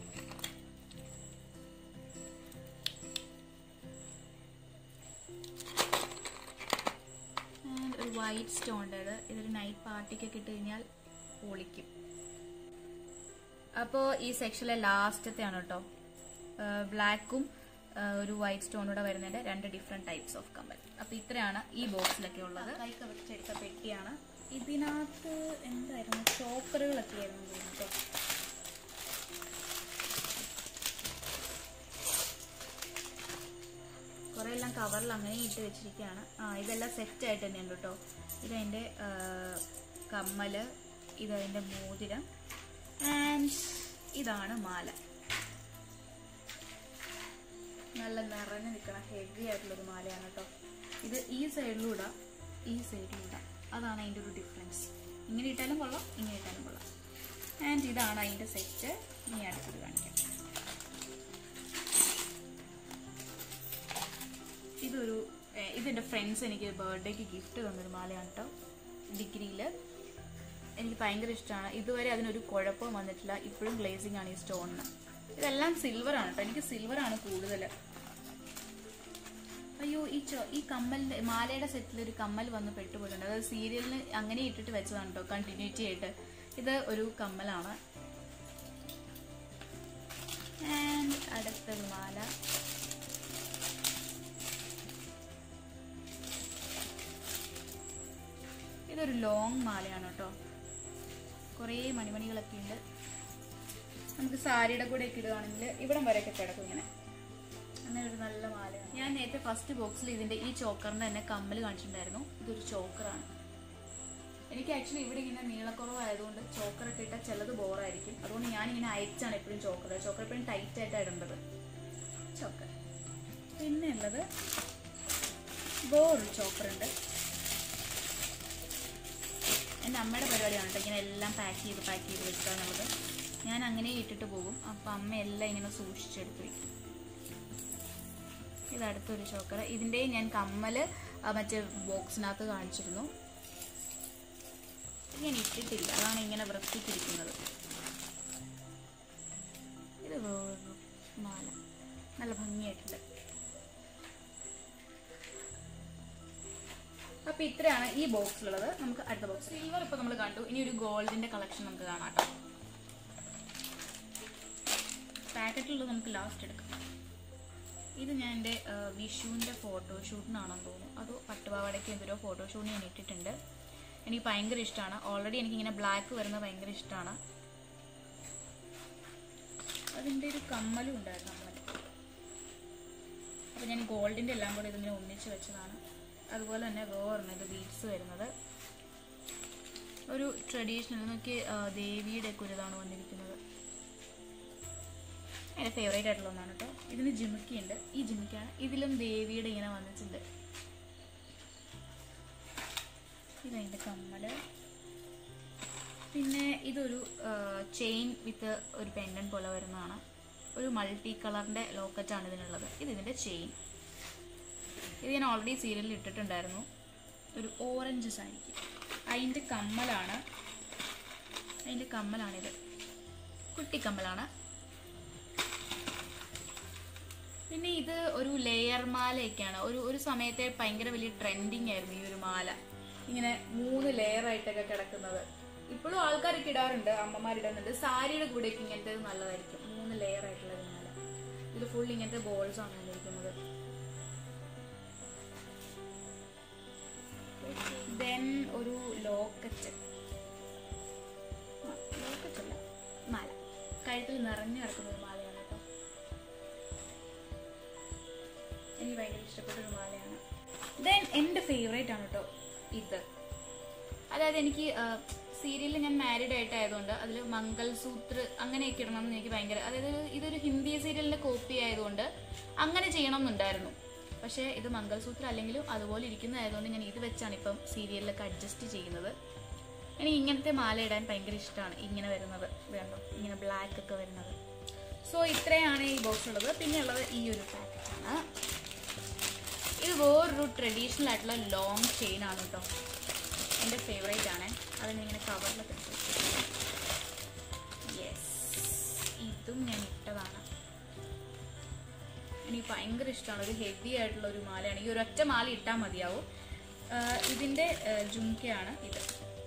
ആൻഡ് ഒരു വൈറ്റ് സ്റ്റോണ്ടേത് ഇതൊരു നൈറ്റ് പാർട്ടിക്കൊക്കെ ഇട്ട് കഴിഞ്ഞാൽ പൊളിക്കും അപ്പോൾ ഈ സെക്ഷനിലെ ലാസ്റ്റത്തെയാണ് കേട്ടോ ബ്ലാക്കും ഒരു വൈറ്റ് സ്റ്റോണൂടെ വരുന്നതിന്റെ രണ്ട് ഡിഫറെന്റ് ടൈപ്സ് ഓഫ് കമ്മൽ അപ്പൊ ഇത്രയാണ് ഈ ബോക്സിലൊക്കെ ഉള്ളത് കൈ കവച്ചെടുത്ത പെട്ടിയാണ് ഇതിനകത്ത് എന്തായിരുന്നു ചോക്കറുകളൊക്കെ ആയിരുന്നു തോന്നുന്നു കേട്ടോ കുറെ എല്ലാം കവറിൽ അങ്ങനെ ഇട്ട് വെച്ചിരിക്കുകയാണ് ആ ഇതെല്ലാം സെറ്റ് ആയിട്ട് തന്നെയുണ്ട് കേട്ടോ ഇതതിൻ്റെ കമ്മല് ഇതതിൻ്റെ മോതിരം ആൻഡ് ഇതാണ് മാല നല്ല നിറഞ്ഞു നിൽക്കണ ഹെവി ആയിട്ടുള്ളൊരു മാലയാണ് കേട്ടോ ഇത് ഈ സൈഡിലൂടെ ഈ സൈഡിലൂടെ അതാണ് അതിൻ്റെ ഒരു ഡിഫറൻസ് ഇങ്ങനെ ഇട്ടാലും കൊള്ളാം ഇങ്ങനെ ഇട്ടാലും കൊള്ളാം ആൻഡ് ഇതാണ് അതിൻ്റെ സെറ്റ് ഇനി അടുത്തത് കാണിക്കാം ഇതൊരു ഏഹ്, ഇതെൻ്റെ ഫ്രണ്ട്സ് എനിക്ക് ബർത്ത്ഡേക്ക് ഗിഫ്റ്റ് തന്നൊരു മാലയാണ് കേട്ടോ ഡിഗ്രിയിൽ എനിക്ക് ഭയങ്കര ഇഷ്ടമാണ് ഇതുവരെ അതിനൊരു കുഴപ്പവും വന്നിട്ടില്ല ഇപ്പോഴും ഗ്ലേസിംഗ് ആണ് ഈ സ്റ്റോണിന് ഇതെല്ലാം സിൽവർ ആണ് കേട്ടോ എനിക്ക് സിൽവർ ആണ് കൂടുതൽ അയ്യോ ഈ ചോ ഈ കമ്മലിന്റെ മാലയുടെ സെറ്റിൽ ഒരു കമ്മൽ വന്ന് പെട്ടുപോയിട്ടുണ്ട് അത് സീരിയലിന് അങ്ങനെ ഇട്ടിട്ട് വെച്ചതാണ് കേട്ടോ കണ്ടിന്യൂറ്റി ആയിട്ട് ഇത് ഒരു കമ്മലാണ് ആൻഡ് അടുത്തൊരു മാല ഇതൊരു ലോങ് മാലയാണ് കേട്ടോ കുറേ മണിമണികളൊക്കെ ഉണ്ട് നമുക്ക് സാരിയുടെ കൂടെ ഒക്കെ ഇടുകയാണെങ്കിൽ ഇവിടം വരെയൊക്കെ കിടക്കും ഇങ്ങനെ അങ്ങനെ ഒരു നല്ല മാലയാണ് ഞാൻ നേരത്തെ ഫസ്റ്റ് ബോക്സിൽ ഇതിന്റെ ഈ ചോക്കറിന്റെ തന്നെ കമ്മൽ കാണിച്ചിട്ടുണ്ടായിരുന്നു ഇതൊരു ചോക്കറാണ് എനിക്ക് ആക്ച്വലി ഇവിടെ ഇങ്ങനെ നീളക്കുറവായതുകൊണ്ട് ചോക്കർ ഇട്ടിട്ടാൽ ചിലത് ബോറായിരിക്കും അതുകൊണ്ട് ഞാൻ ഇങ്ങനെ അയച്ചാണ് എപ്പോഴും ചോക്കർ ചോക്കർ എപ്പോഴും ടൈറ്റ് ആയിട്ടാണ് ഇടേണ്ടത് ചോക്കർ പിന്നെ ഉള്ളത് വേറൊരു ചോക്കറുണ്ട് എൻ്റെ അമ്മയുടെ പരിപാടിയാണ് കേട്ടോ ഇങ്ങനെ എല്ലാം പാക്ക് ചെയ്ത് പാക്ക് ചെയ്ത് വെക്കുക എന്നുള്ളത് ഞാൻ അങ്ങനെ ഇട്ടിട്ട് പോകും അപ്പം അമ്മ എല്ലാം ഇങ്ങനെ സൂക്ഷിച്ചെടുത്ത് വയ്ക്കും ഇത് അടുത്തൊരു ചോക്കർ ഇതിൻ്റെ ഞാൻ കമ്മല് ആ, മറ്റേ ബോക്സിനകത്ത് കാണിച്ചിരുന്നു ഇത് ഞാൻ ഇട്ടിട്ടില്ല അതാണ് ഇങ്ങനെ വൃത്തിക്കിരിക്കുന്നത് ഇത് വേറൊരു മാല നല്ല ഭംഗിയായിട്ടുണ്ട് അപ്പൊ ഇത്രയാണ് ഈ ബോക്സിലുള്ളത് നമുക്ക് അടുത്ത ബോക്സ് സിൽവർ ഇപ്പൊ നമ്മൾ കണ്ടു ഇനി ഒരു ഗോൾഡിന്റെ കളക്ഷൻ നമുക്ക് കാണാം കേട്ടോ പാക്കറ്റിലുള്ളത് നമുക്ക് ലാസ്റ്റ് എടുക്കാം ഇത് ഞാൻ എൻ്റെ വിഷുവിൻ്റെ ഫോട്ടോഷൂട്ടിനാണെന്ന് തോന്നുന്നു അതോ പട്ടുപാവാടയ്ക്ക് എന്തൊരു ഫോട്ടോഷൂട്ടിന് ഞാൻ ഇട്ടിട്ടുണ്ട് എനിക്ക് ഭയങ്കര ഇഷ്ടമാണ് ഓൾറെഡി എനിക്കിങ്ങനെ ബ്ലാക്ക് വരുന്നത് ഭയങ്കര ഇഷ്ടമാണ് അതിൻ്റെ ഒരു കമ്മലും ഉണ്ടായിരുന്നു കമ്മൽ അപ്പോൾ ഞാൻ ഗോൾഡിൻ്റെ എല്ലാം കൂടി ഇതിങ്ങനെ ഒന്നിച്ച് വെച്ചതാണ് അതുപോലെ തന്നെ വേറൊരെണ്ണം ഇത് ബീഡ്സ് വരുന്നത് ഒരു ട്രഡീഷണൽ നോക്കി ദേവിയുടെ ഒക്കെ ഒരു ഇതാണ് വന്നിരിക്കുന്നത് എൻ്റെ ഫേവറേറ്റ് ആയിട്ടുള്ള ഒന്നാണ് കേട്ടോ ഇതിന് ജിമിക്കി ഉണ്ട് ഈ ജിമിക്കാണ് ഇതിലും ദേവിയുടെ ഇങ്ങനെ വന്നിട്ടുണ്ട് ഇതതിൻ്റെ കമ്മല് പിന്നെ ഇതൊരു ചെയിൻ വിത്ത് ഒരു പെൻഡൻ പോലെ വരുന്നതാണ് ഒരു മൾട്ടി കളറിൻ്റെ ലോക്കറ്റാണ് ഇതിനുള്ളത് ഇത് ഇതിൻ്റെ ചെയിൻ ഇത് ഞാൻ ഓൾറെഡി സീരിയലിൽ ഇട്ടിട്ടുണ്ടായിരുന്നു ഒരു ഓറഞ്ച് സാരിക്ക് അതിൻ്റെ കമ്മലാണ് അതിൻ്റെ കമ്മലാണിത് കുട്ടിക്കമ്മലാണ് പിന്നെ ഇത് ഒരു ലെയർ മാലയൊക്കെയാണ് ഒരു ഒരു സമയത്തെ ഭയങ്കര വലിയ ട്രെൻഡിങ് ആയിരുന്നു ഈ ഒരു മാല ഇങ്ങനെ മൂന്ന് ലെയർ ആയിട്ടൊക്കെ കിടക്കുന്നത് ഇപ്പോഴും ആൾക്കാരൊക്കെ ഇടാറുണ്ട് അമ്മമാരിടുന്നുണ്ട് സാരിയുടെ കൂടെയൊക്കെ ഇങ്ങനത്തെ നല്ലതായിരിക്കും മൂന്ന് ലെയർ ആയിട്ടുള്ള ഒരു മാല ഇത് ഫുൾ ഇങ്ങനത്തെ ബോൾസ് ആണ് വന്നിരിക്കുന്നത് ദെൻ ഒരു ലോക്കറ്റ് ലോക്കറ്റ് അല്ല മാല കഴുത്തിൽ നിറഞ്ഞു കിടക്കുന്ന ഒരു മാലയാണ് കേട്ടോ എനിക്ക് ഭയങ്കര ഇഷ്ടപ്പെട്ട ഒരു മാലയാണ് ദെൻ എൻ്റെ ഫേവറേറ്റ് ആണ് കേട്ടോ ഇത് അതായത് എനിക്ക് സീരിയലിൽ ഞാൻ മാരീഡ് ആയിട്ടായതുകൊണ്ട് അതിൽ മംഗൾസൂത്ര അങ്ങനെയൊക്കെ ഇടണം എന്ന് എനിക്ക് ഭയങ്കര അതായത് ഇതൊരു ഹിന്ദി സീരിയലിന്റെ കോപ്പി ആയതുകൊണ്ട് അങ്ങനെ ചെയ്യണം എന്നുണ്ടായിരുന്നു പക്ഷേ ഇത് മംഗൾസൂത്ര അല്ലെങ്കിലും അതുപോലെ ഇരിക്കുന്നതായതുകൊണ്ട് ഞാൻ ഇത് വെച്ചാണ് ഇപ്പം സീരിയലിലൊക്കെ അഡ്ജസ്റ്റ് ചെയ്യുന്നത് എനിക്ക് ഇങ്ങനത്തെ മാല ഇടാൻ ഭയങ്കര ഇഷ്ടമാണ് ഇങ്ങനെ വരുന്നത് വേണ്ടോ ഇങ്ങനെ ബ്ലാക്ക് ഒക്കെ വരുന്നത് സോ ഇത്രയാണ് ഈ ബോക്സ് ഉള്ളത് പിന്നെ ഉള്ളത് ഈ ഒരു പാക്കറ്റാണ് ഇത് വേറൊരു ട്രഡീഷണൽ ആയിട്ടുള്ള ലോങ് ചെയിൻ ആണ് കേട്ടോ എൻ്റെ ഫേവറേറ്റ് ആണ് അതിനിങ്ങനെ കവറിലൊക്കെ യെസ് ഇതും ഞാൻ ഇട്ടതാണ് എനിക്ക് ഭയങ്കര ഇഷ്ടമാണ് ഒരു ഹെവി ആയിട്ടുള്ള ഒരു മാലയാണ് ഈ ഒരൊറ്റ മാല ഇട്ടാൽ മതിയാവും ആഹ് ഇതിൻ്റെ ജുംക്കയാണ് ഇത്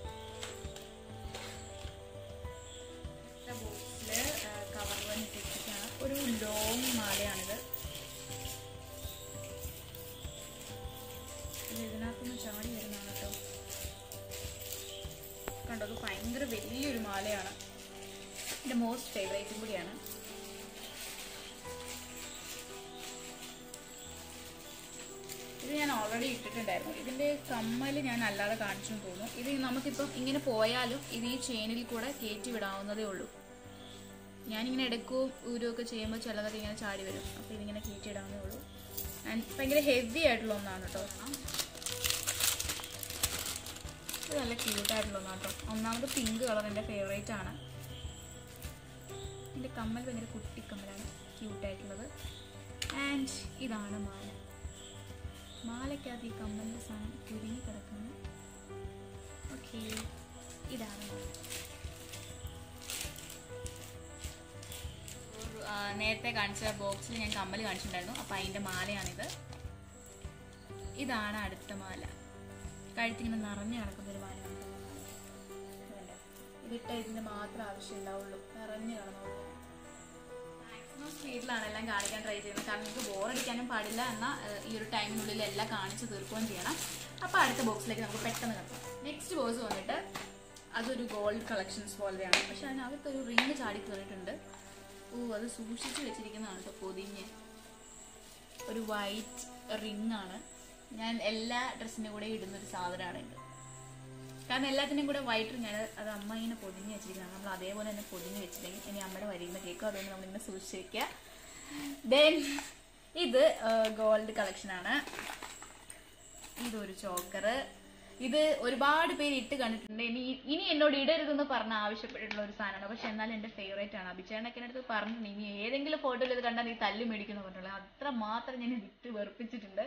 ബോക്സിൽ കവർ വന്നിട്ടിരിക്കുകയാണ് ഒരു ലോങ് മാലയാണിത് ഇത് ഇതിനകത്തുനിന്ന് ചാടി വരുന്നതാണ് കേട്ടോ കണ്ടോ അത് ഭയങ്കര വലിയൊരു മാലയാണ് എൻ്റെ മോസ്റ്റ് ഫേവറേറ്റും കൂടിയാണ് ഇത് ഞാൻ ഓൾറെഡി ഇട്ടിട്ടുണ്ടായിരുന്നു ഇതിൻ്റെ കമ്മൽ ഞാൻ അല്ലാതെ കാണിച്ചു എന്ന് തോന്നുന്നു ഇത് നമുക്കിപ്പം ഇങ്ങനെ പോയാലും ഇത് ഈ ചെയിനിൽ കൂടെ കയറ്റി വിടാവുന്നതേ ഉള്ളൂ ഞാനിങ്ങനെ എടുക്കുകയും ഊരുമൊക്കെ ചെയ്യുമ്പോൾ ചിലതൊക്കെ ഇങ്ങനെ ചാടി വരും അപ്പോൾ ഇതിങ്ങനെ കയറ്റി ഇടാവുന്നേ ഉള്ളൂ ആൻഡ് ഭയങ്കര ഹെവി ആയിട്ടുള്ള ഒന്നാണ് കേട്ടോ ഇത് നല്ല ക്യൂട്ടായിട്ടുള്ള ഒന്നാണ് കേട്ടോ ഒന്നാമത് പിങ്ക് കളർ എൻ്റെ ഫേവറേറ്റ് ആണ് എൻ്റെ കമ്മൽ ഭയങ്കര കുട്ടി കമ്മലാണ് ക്യൂട്ടായിട്ടുള്ളത് ആൻഡ് ഇതാണ് മാല മാലയ്ക്കകത്ത് ഈ കമ്മലിൻ്റെ സാധനം കുരുങ്ങി കിടക്കുന്നു ഓക്കെ ഇതാണ് മാല ഒരു, ആ, നേരത്തെ കാണിച്ച ബോക്സിൽ ഞാൻ കമ്മൽ കാണിച്ചിട്ടുണ്ടായിരുന്നു അപ്പോൾ അതിൻ്റെ മാലയാണിത് ഇതാണ് അടുത്ത മാല കഴുത്തിങ്ങനെ നിറഞ്ഞു കിടക്കുന്ന ഒരു മാലയാണ് ഇതുണ്ട്. ഇതിട്ട ഇതിന് മാത്രം ആവശ്യം ഉണ്ടാവുള്ളൂ നിറഞ്ഞു കിടന്നോളൂ മാക്സിമം സ്പീഡിലാണ് എല്ലാം കാണിക്കാൻ ട്രൈ ചെയ്യുന്നത് കാരണം നമുക്ക് ബോറടിക്കാനും പാടില്ല എന്നാൽ ഏഹ്, ഈ ഒരു ടൈമിനുള്ളിൽ എല്ലാം കാണിച്ച് തീർക്കുകയും ചെയ്യണം അപ്പോൾ അടുത്ത ബോക്സിലേക്ക് നമുക്ക് പെട്ടെന്ന് കിടക്കാം നെക്സ്റ്റ് ബോക്സ് വന്നിട്ട് അതൊരു ഗോൾഡ് കളക്ഷൻസ് പോലെയാണ് പക്ഷെ അതിനകത്ത് ഒരു റിങ് ചാടി കയറിയിട്ടുണ്ട് ഓ അത് സൂക്ഷിച്ച് വെച്ചിരിക്കുന്നതാണ് കേട്ടോ പൊതിഞ്ഞ് ഒരു വൈറ്റ് റിങ് ആണ് ഞാൻ എല്ലാ ഡ്രസ്സിൻ്റെ കൂടെ ഇടുന്ന ഒരു സാധനമാണ് ഇത് കാരണം എല്ലാത്തിനും കൂടെ വൈറ്റ് റിങ് ആണ് അത് അമ്മ ഇങ്ങനെ പൊതിഞ്ഞ് വെച്ചിരിക്കുന്നത് നമ്മൾ അതേപോലെ തന്നെ പൊതിഞ്ഞ് വെച്ചില്ലെങ്കിൽ ഇനി അമ്മയുടെ വരിയുന്ന കേൾക്കും അതുകൊണ്ട് നമ്മളിങ്ങനെ സൂക്ഷിച്ച് വെക്കുക ദെൻ ഇത് ഗോൾഡ് കളക്ഷനാണ് ഇതൊരു ചോക്കറ് ഇത് ഒരുപാട് പേര് ഇട്ട് കണ്ടിട്ടുണ്ട് ഇനി ഇനി എന്നോട് ഇടരുതെന്ന് പറഞ്ഞ ആവശ്യപ്പെട്ടിട്ടുള്ള ഒരു സാധനമാണ് പക്ഷെ എന്നാലും എന്റെ ഫേവറേറ്റ് ആണ് അഭിചേട്ടനൊക്കെ എൻ്റെ അടുത്ത് പറഞ്ഞിട്ടുണ്ട് ഇനി ഏതെങ്കിലും ഫോട്ടോയിൽ ഇത് കണ്ടാൽ നീ തല്ലി മേടിക്കുന്ന പറഞ്ഞിട്ടുള്ളത് അത്ര മാത്രം ഞാൻ ഇത് ഇട്ട് വെറുപ്പിച്ചിട്ടുണ്ട്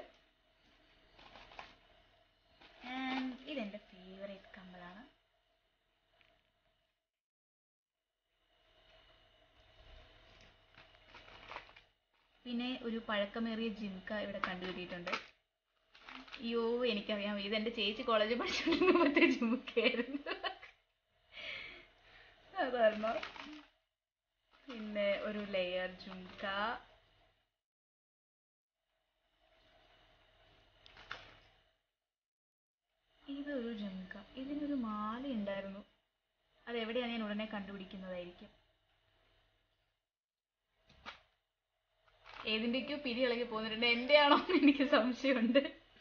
And ഇതെന്റെ ഫേവറേറ്റ് കമ്മലാണ് പിന്നെ ഒരു പഴക്കമേറിയ ജിംക ഇവിടെ കണ്ടുകിട്ടിയിട്ടുണ്ട് അയ്യോ എനിക്കറിയാം ഇത് എന്റെ ചേച്ചി കോളേജിൽ പഠിച്ചുകൊണ്ടിരുന്നപ്പോഴത്തെ ജിമുക്കായിരുന്നു അതായിരുന്നു പിന്നെ ഒരു ലെയർ ജുംക ഇതൊരു ജുംക ഇതിനൊരു മാല ഉണ്ടായിരുന്നു അത് എവിടെയാണ് ഞാൻ ഉടനെ കണ്ടുപിടിക്കുന്നതായിരിക്കും ഏതിൻ്റെയൊക്കെയോ പിരി ഇളകി പോന്നിട്ടുണ്ട് എൻ്റെ ആണോ എന്ന് എനിക്ക് സംശയമുണ്ട്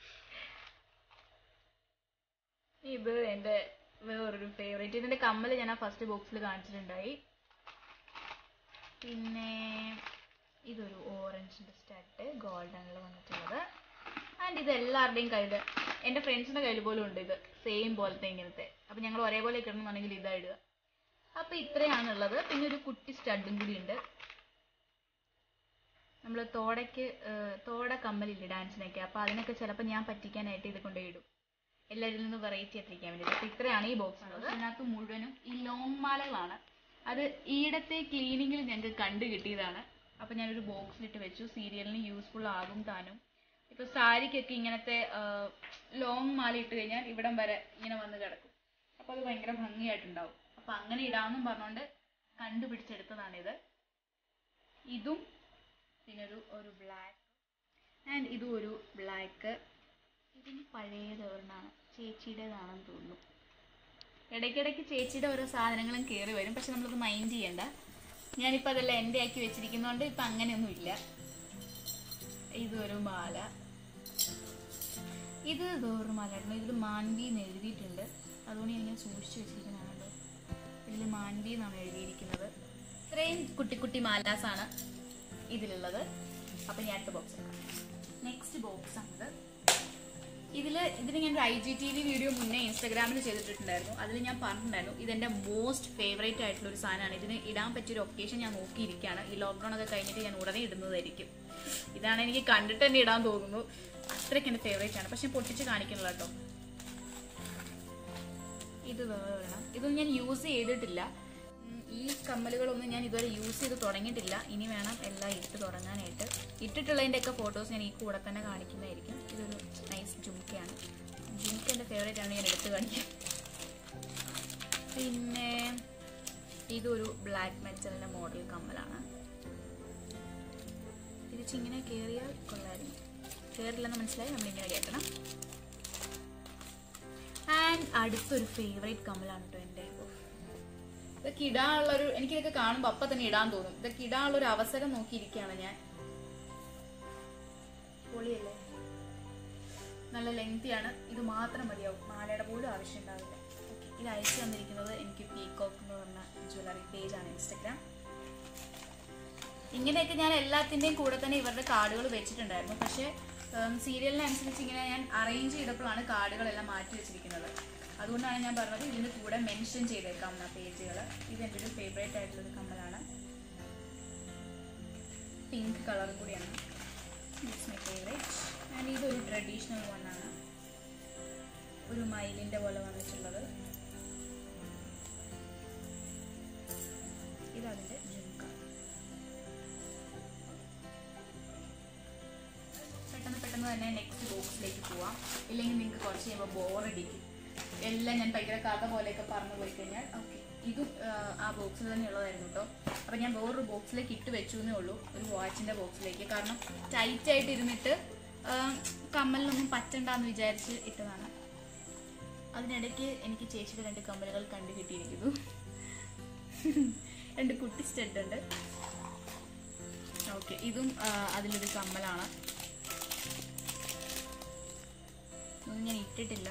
ഇത് എൻ്റെ വേറൊരു ഫേവറേറ്റ് ഇതിൻ്റെ കമ്മൽ ഞാൻ ആ ഫസ്റ്റ് ബോക്സിൽ കാണിച്ചിട്ടുണ്ടായി പിന്നെ ഇതൊരു ഓറഞ്ചിൻ്റെ സ്റ്റഡ് ഗോൾഡനിൽ വന്നിട്ടുള്ളത് ആൻഡ് ഇത് എല്ലാവരുടെയും കയ്യിൽ എൻ്റെ ഫ്രണ്ട്സിൻ്റെ കയ്യിൽ പോലും ഉണ്ട് ഇത് സെയിം പോലത്തെ ഇങ്ങനത്തെ അപ്പം ഞങ്ങൾ ഒരേപോലെ കിട്ടണമെന്നുണ്ടെങ്കിൽ ഇതാ ഇടുക അപ്പം ഇത്രയാണുള്ളത് പിന്നെ ഒരു കുട്ടി സ്റ്റഡും കൂടി ഉണ്ട് നമ്മൾ തോടയ്ക്ക് ഏഹ്, തോട കമ്മലില്ലേ ഡാൻസിനൊക്കെ അപ്പോൾ അതിനൊക്കെ ചിലപ്പോൾ ഞാൻ പറ്റിക്കാനായിട്ട് ഇത് കൊണ്ടുപോയി ഇടും എല്ലാവരിൽ നിന്നും വെറൈറ്റി എത്തിക്കാൻ വേണ്ടി അപ്പോൾ ഇത്രയാണ് ഈ ബോക്സ് ഉള്ളത് ഇതിനകത്ത് മുഴുവനും ഈ ലോങ് മാലകളാണ് അത് ഈയിടത്തെ ക്ലീനിങ്ങിൽ ഞങ്ങൾക്ക് കണ്ടു കിട്ടിയതാണ് അപ്പോൾ ഞാനൊരു ബോക്സിലിട്ട് വെച്ചു സീരിയലിന് യൂസ്ഫുൾ ആകും താനും ഇപ്പോൾ സാരിക്കൊക്കെ ഇങ്ങനത്തെ ലോങ് മാല ഇട്ട് കഴിഞ്ഞാൽ ഇവിടം വരെ ഇങ്ങനെ വന്ന് കിടക്കും അപ്പോൾ അത് ഭയങ്കര ഭംഗിയായിട്ടുണ്ടാവും അപ്പോൾ അങ്ങനെ ഇടാമെന്നും പറഞ്ഞുകൊണ്ട് കണ്ടുപിടിച്ചെടുത്തതാണിത് ഇതും പിന്നെ ഒരു ഒരു ബ്ലാക്ക് ആൻഡ് ഇതും ഒരു ബ്ലാക്ക് ഇതിന് പഴയത് ഒരെണ്ണമാണ് ചേച്ചിയുടേതാണെന്ന് തോന്നുന്നു ഇടയ്ക്കിടയ്ക്ക് ചേച്ചിയുടെ ഓരോ സാധനങ്ങളും കയറി വരും പക്ഷെ നമ്മളത് മൈൻഡ് ചെയ്യണ്ട ഞാനിപ്പോൾ അതെല്ലാം എൻ്റെ ആക്കി വെച്ചിരിക്കുന്നതുകൊണ്ട് ഇപ്പം അങ്ങനെയൊന്നും ഇല്ല ഇതൊരു മാല ഇത് വേറൊരു മാലയായിരുന്നു ഇതിൽ മാൻവി എന്ന് എഴുതിയിട്ടുണ്ട് അതുകൊണ്ട് ഞാൻ ഇങ്ങനെ സൂക്ഷിച്ചു വെച്ചിരിക്കുന്നതാണല്ലോ ഇതിൽ മാൻവി എന്നാണ് എഴുതിയിരിക്കുന്നത് ഇത്രയും കുട്ടി കുട്ടി മാലാസാണ് ഇതിലുള്ളത് അപ്പം ഞാൻ അടുത്ത ബോക്സ് നെക്സ്റ്റ് ബോക്സ് ആണിത് ഇതിൽ ഇതിന് ഞാൻ ഒരു I G T V video മുന്നേ ഇൻസ്റ്റാഗ്രാമിൽ ചെയ്തിട്ടുണ്ടായിരുന്നു അതിൽ ഞാൻ പറഞ്ഞിട്ടുണ്ടായിരുന്നു ഇതെൻ്റെ മോസ്റ്റ് ഫേവറേറ്റ് ആയിട്ടുള്ള ഒരു സാധനമാണ് ഇതിന് ഇടാൻ പറ്റിയൊരു ഒക്കേഷൻ ഞാൻ നോക്കിയിരിക്കുകയാണ് ഈ ലോക്ക്ഡൗൺ ഒക്കെ കഴിഞ്ഞിട്ട് ഞാൻ ഉടനെ ഇടുന്നതായിരിക്കും ഇതാണ് എനിക്ക് കണ്ടിട്ട് തന്നെ ഇടാൻ തോന്നുന്നു അത്രയ്ക്ക് എൻ്റെ ഫേവറേറ്റ് ആണ് പക്ഷെ പൊട്ടിച്ച് കാണിക്കണില്ല കേട്ടോ ഇത് വേറെ ഒരെണ്ണം ഇതൊന്നും ഞാൻ യൂസ് ചെയ്തിട്ടില്ല ഉം, ഈ കമ്മലുകളൊന്നും ഞാൻ ഇതുവരെ യൂസ് ചെയ്ത് തുടങ്ങിയിട്ടില്ല ഇനി വേണം എല്ലാം ഇട്ട് തുടങ്ങാനായിട്ട് ഇട്ടിട്ടുള്ളതിൻ്റെ ഒക്കെ ഫോട്ടോസ് ഞാൻ ഈ കൂടെ തന്നെ കാണിക്കുന്നതായിരിക്കും ഇതൊരു നൈസ് ജുംക്കയാണ് ജുംക്ക എൻ്റെ ഫേവറേറ്റ് ആണ് ഞാൻ എടുത്ത് കാണിക്കാം പിന്നെ ഇതൊരു ബ്ലാക്ക് മെറ്റലിൻ്റെ മോഡൽ കമ്മലാണ് തിരിച്ചിങ്ങനെ കയറിയാൽ കൊള്ളായിരുന്നു കയറില്ലെന്ന് മനസ്സിലായി നമ്മളിങ്ങനെ കയറ്റണം ആൻഡ് അടുത്തൊരു ഫേവറേറ്റ് കമ്മലാണ് കേട്ടോ എൻ്റെ ഇതൊക്കെ ഇടാനുള്ളൊരു എനിക്കിതൊക്കെ കാണുമ്പോൾ അപ്പം തന്നെ ഇടാൻ തോന്നും ഇതൊക്കെ ഇടാനുള്ള ഒരു അവസരം നോക്കിയിരിക്കുകയാണ് ഞാൻ പൊളിയല്ലേ നല്ല ലെങ്തിയാണ് ഇത് മാത്രം മതിയാവും മാലയുടെ പോലും ആവശ്യം ഉണ്ടാവില്ല ഓക്കെ ഇത് അയച്ചു തന്നിരിക്കുന്നത് എനിക്ക് പീകോക്ക് എന്ന് പറഞ്ഞ ജ്വല്ലറി പേജാണ് ഇൻസ്റ്റഗ്രാം ഇങ്ങനെയൊക്കെ ഞാൻ എല്ലാത്തിൻ്റെയും കൂടെ തന്നെ ഇവരുടെ കാർഡുകൾ വെച്ചിട്ടുണ്ടായിരുന്നു പക്ഷേ സീരിയലിനനുസരിച്ച് ഇങ്ങനെ ഞാൻ അറേഞ്ച് ചെയ്തപ്പോഴാണ് കാർഡുകളെല്ലാം മാറ്റി വെച്ചിരിക്കുന്നത് അതുകൊണ്ടാണ് ഞാൻ പറഞ്ഞത് ഇതിൻ്റെ കൂടെ മെൻഷൻ ചെയ്തേക്കാം എന്ന പേജുകൾ ഇത് എൻ്റെ ഒരു ഫേവറേറ്റ് ആയിട്ടുള്ളൊരു കമ്മലാണ് പിങ്ക് കളറും കൂടിയാണ് ഇറ്റ്സ് മൈ ഫേവറേറ്റ് ആൻഡ് ഇതൊരു ട്രഡീഷണൽ വൺ ആണ് ഒരു മയിലിൻ്റെ പോലെ വന്നിട്ടുള്ളത് ഇതതിൻ്റെ ജുംക പെട്ടെന്ന് പെട്ടെന്ന് തന്നെ നെക്സ്റ്റ് ബോക്സിലേക്ക് പോവാം ഇല്ലെങ്കിൽ നിങ്ങൾക്ക് കുറച്ച് കഴിയുമ്പോൾ ബോറടിക്കും എല്ലാം ഞാൻ ഭയങ്കര കഥ പോലെയൊക്കെ പറഞ്ഞു പോയി കഴിഞ്ഞാൽ ഓക്കെ ഇതും ആ, ആ ബോക്സിൽ തന്നെ ഉള്ളതായിരുന്നു കേട്ടോ അപ്പം ഞാൻ വേറൊരു ബോക്സിലേക്ക് ഇട്ട് വെച്ചു എന്നേ ഉള്ളൂ ഒരു വാച്ചിൻ്റെ ബോക്സിലേക്ക് കാരണം ടൈറ്റ് ആയിട്ട് ഇരുന്നിട്ട് ആ, കമ്മലിനൊന്നും പറ്റണ്ടെന്ന് വിചാരിച്ച് ഇട്ടതാണ് അതിനിടയ്ക്ക് എനിക്ക് ചേച്ചിയുടെ രണ്ട് കമ്മലുകൾ കണ്ടു കിട്ടിയിരിക്കുന്നു രണ്ട് കുട്ടി സ്റ്റഡ് ഉണ്ട് ഓക്കെ ഇതും ആ, അതിലൊരു കമ്മലാണ് ഇതൊന്നും ഞാൻ ഇട്ടിട്ടില്ല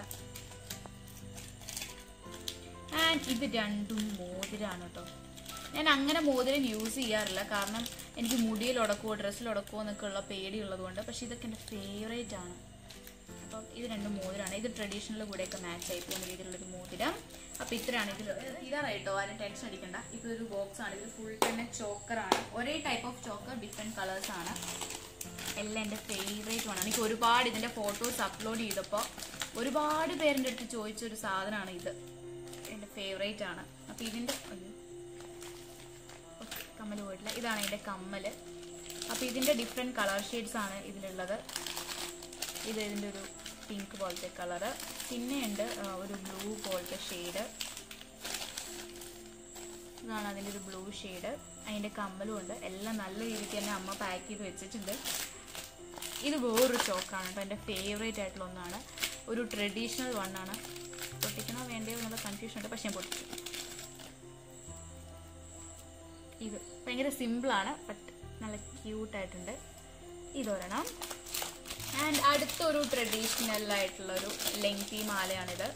ആൻഡ് ഇത് രണ്ടും മോതിരാണ് കേട്ടോ ഞാൻ അങ്ങനെ മോതിരം യൂസ് ചെയ്യാറില്ല കാരണം എനിക്ക് മുടിയിൽ ഉടക്കുമോ ഡ്രസ്സിൽ ഉടക്കുമോ എന്നൊക്കെ ഉള്ള പേടിയുള്ളത് കൊണ്ട് പക്ഷെ ഇതൊക്കെ എൻ്റെ ഫേവറേറ്റ് ആണ് അപ്പം ഇത് രണ്ട് മോതിരമാണ് ഇത് ട്രഡീഷണൽ കൂടെയൊക്കെ മാച്ച് ആയി പോകുന്ന രീതിയിലുള്ളൊരു മോതിരം അപ്പം ഇത്രയാണ് ഇതിൽ തീരാറായിട്ടോ ആരും ടെൻഷൻ അടിക്കണ്ട ഇതൊരു ബോക്സ് ആണ് ഇത് ഫുൾ തന്നെ ചോക്കറാണ് ഒരേ type of choker different colours ആണ് എല്ലാം എൻ്റെ ഫേവറേറ്റ് ആണ് എനിക്ക് ഒരുപാട് ഇതിൻ്റെ ഫോട്ടോസ് അപ്ലോഡ് ചെയ്തപ്പോൾ ഒരുപാട് പേരുടെ അടുത്ത് ചോദിച്ചൊരു സാധനമാണ് ഇത് എൻ്റെ ഫേവറേറ്റ് ആണ് അപ്പോൾ ഇതിൻ്റെ അയ്യോ. ഓക്കേ, കമ്മൽ പോയിട്ടില്ല ഇതാണ് ഇതിൻ്റെ കമ്മൽ അപ്പോൾ ഇതിൻ്റെ ഡിഫറെൻറ്റ് കളർ ഷെയ്ഡ്സ് ആണ് ഇതിലുള്ളത് ഇത് ഇതിൻ്റെ ഒരു പിങ്ക് പോലത്തെ കളറ് പിന്നെയുണ്ട് ആ, ഒരു ബ്ലൂ പോലത്തെ ഷെയ്ഡ് ഇതാണ് അതിൻ്റെ ഒരു ബ്ലൂ ഷെയ്ഡ് അതിൻ്റെ കമ്മലും ഉണ്ട് എല്ലാം നല്ല രീതിക്ക് തന്നെ അമ്മ പാക്ക് ചെയ്ത് വെച്ചിട്ടുണ്ട് ഇത് വേറൊരു ചോക്കാണ് കേട്ടോ എൻ്റെ ഫേവറേറ്റ് ആയിട്ടുള്ള ഒന്നാണ് ഒരു ട്രഡീഷണൽ വണ്ണാണ് പൊട്ടിക്കണോ വേണ്ടയോ എന്നുള്ള കൺഫ്യൂഷൻ ഉണ്ട് പക്ഷെ ഞാൻ പൊട്ടിച്ചു ഇത് ഭയങ്കര സിമ്പിളാണ് ബട്ട് നല്ല ക്യൂട്ടായിട്ടുണ്ട് ഇതൊരെണ്ണം ആൻഡ് അടുത്തൊരു ട്രഡീഷണൽ ആയിട്ടുള്ള ഒരു ലെങ്തി മാലയാണിത്